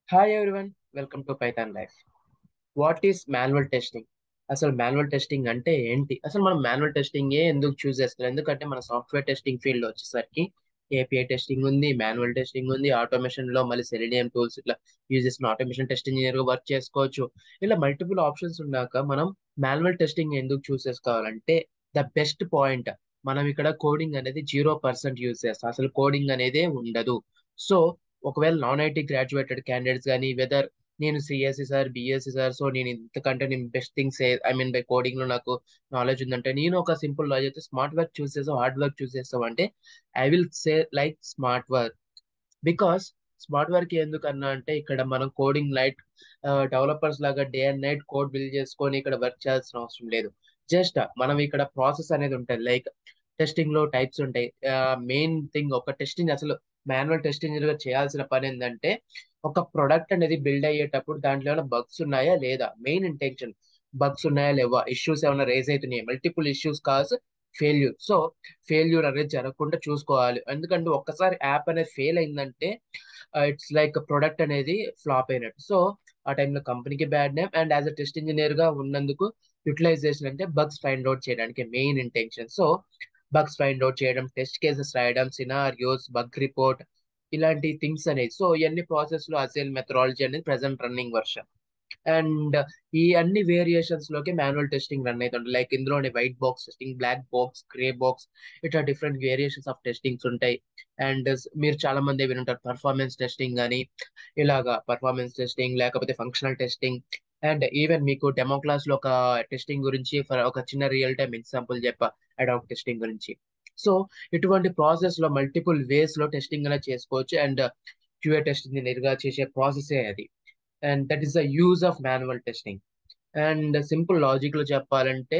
Hi everyone welcome to Python life what is manual testing అసలు manual testing అంటే ఏంటి అసలు మనం మాన్యువల్ టెస్టింగ్ ఏ ఎందుకు చూస్ చేస్తాం ఎందుకంటే మన సాఫ్ట్వేర్ టెస్టింగ్ ఫీల్డ్ వచ్చేసరికి ఏపీఐ టెస్టింగ్ ఉంది మాన్యువల్ టెస్టింగ్ ఉంది ఆటోమేషన్ లో మళ్ళీ సెలినియం టూల్స్ ఇట్లా యూజ్ చేసిన ఆటోమేషన్ టెస్ట్ ఇంజనీర్ గా వర్క్ చేసుకోవచ్చు ఇలా మల్టిపుల్ ఆప్షన్స్ ఉన్నాక మనం మాన్యువల్ టెస్టింగ్ ఎందుకు చూస్ చేసుకోవాలంటే ద బెస్ట్ పాయింట్ మనం ఇక్కడ కోడింగ్ అనేది జీరో పర్సెంట్ యూజ్ చేస్తాం అసలు కోడింగ్ అనేదే ఉండదు సో ఒకవేళ నాన్ ఐటీ గ్రాడ్యుయేటెడ్ క్యాండిడేట్స్ కానీ వెదర్ నేను CSC sir BSc sir so నేను ఇంతకంటే నేను best things I mean by coding లో నాకు నాలెడ్జ్ ఉందంటే నేను ఒక సింపుల్ లాజిక్ అయితే స్మార్ట్ వర్క్ చూస్ చేస్తావు హార్డ్ వర్క్ చూస్ చేస్తావు అంటే I will say like smart work because smart work ఎందుకన్నా అంటే ఇక్కడ మనం కోడింగ్ లైట్ డెవలపర్స్ లాగా day and night code build చేసుకొని ఇక్కడ వర్క్ చేయాల్సిన అవసరం లేదు జస్ట్ మనం ఇక్కడ ప్రాసెస్ అనేది ఉంటుంది లైక్ టెస్టింగ్ లో టైప్స్ ఉంటాయి మెయిన్ థింగ్ ఒక టెస్టింగ్ అసలు మాన్యువల్ టెస్టింగ్ గా చేయాల్సిన పని ఏంటంటే ఒక ప్రొడక్ట్ అనేది బిల్డ్ అయ్యేటప్పుడు దాంట్లో ఏమైనా బగ్స్ ఉన్నాయా లేదా మెయిన్ ఇంటెన్షన్ బగ్స్ ఉన్నాయా లేవా ఇష్యూస్ ఏమైనా రేజ్ అవుతున్నాయి multiple issues cause failure so failure అనేది జరగకుండా చూసుకోవాలి ఎందుకంటే ఒక్కసారి యాప్ అనేది ఫెయిల్ అయిందంటే ఇట్స్ లైక్ ప్రొడక్ట్ అనేది ఫ్లాప్ అయినట్టు సో ఆ టైంలో కంపెనీకి bad name and as a test engineer గా ఉన్నందుకు యూటిలైజేషన్ అంటే బగ్స్ ఫైండ్ అవుట్ చేయడానికి main intention so bugs find out చేయడం టెస్ట్ కేసెస్ రాయడం సినారియోస్ బగ్ రిపోర్ట్ ఇలాంటి థింగ్స్ అనేది సో ఇవన్నీ ప్రాసెస్ లో అసైల్ మెథడాలజీ అనేది ప్రెసెంట్ రన్నింగ్ వర్షన్ అండ్ ఈ అన్ని వేరియేషన్స్ లోకి మాన్యువల్ టెస్టింగ్ రన్ అవుతుంది లైక్ ఇందులోనే white box testing black box grey box ఇట్లా డిఫరెంట్ వేరియేషన్స్ ఆఫ్ టెస్టింగ్స్ ఉంటాయి అండ్ మీరు చాలా మంది వినుంటారు పర్ఫార్మెన్స్ టెస్టింగ్ అని ఇలాగా పర్ఫార్మెన్స్ టెస్టింగ్ లేకపోతే ఫంక్షనల్ టెస్టింగ్ అండ్ ఈవెన్ మీకు డెమో క్లాస్ లో ఒక టెస్టింగ్ గురించి ఒక చిన్న రియల్ టైమ్ ఎగ్జాంపుల్ చెప్ప అడాక్ టెస్టింగ్ గురించి సో ఇటువంటి ప్రాసెస్ లో మల్టిపుల్ వేస్ లో టెస్టింగ్ అనేది చేసుకోవచ్చు అండ్ క్యూఏ టెస్టింగ్ నేరుగా చేసే ప్రాసెసే అది and that is the use of manual testing and simple logic లో చెప్పాలంటే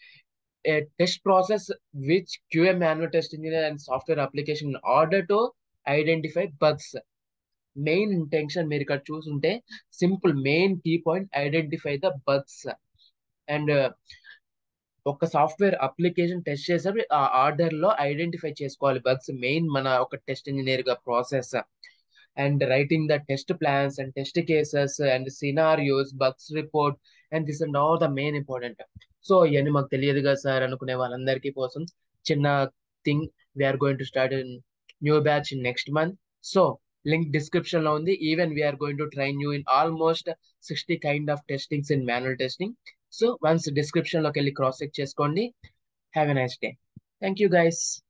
a test process which QA manual test engineer and software application in order to identify bugs. Main intention మీరు ఇక్కడ చూసుంటే simple main key point identify the bugs and ఒక software application test చేసేటప్పుడు ఆ order లో identify చేసుకోవాలి bugs main మన ఒక టెస్ట్ ఇంజనీర్ గా process and writing the test plans and test cases and scenarios bugs report and this and all the main important so ఇవన్నీ మాకు తెలియదు కదా సార్ అనుకునే వాళ్ళందరికీ కోసం చిన్న thing we're going to start new batch in next month so link description లో ఉంది even we're going to train you in almost sixty kind of testings in manual testing so once description లోకి వెళ్ళి cross check చేసుకోండి have a nice day thank you guys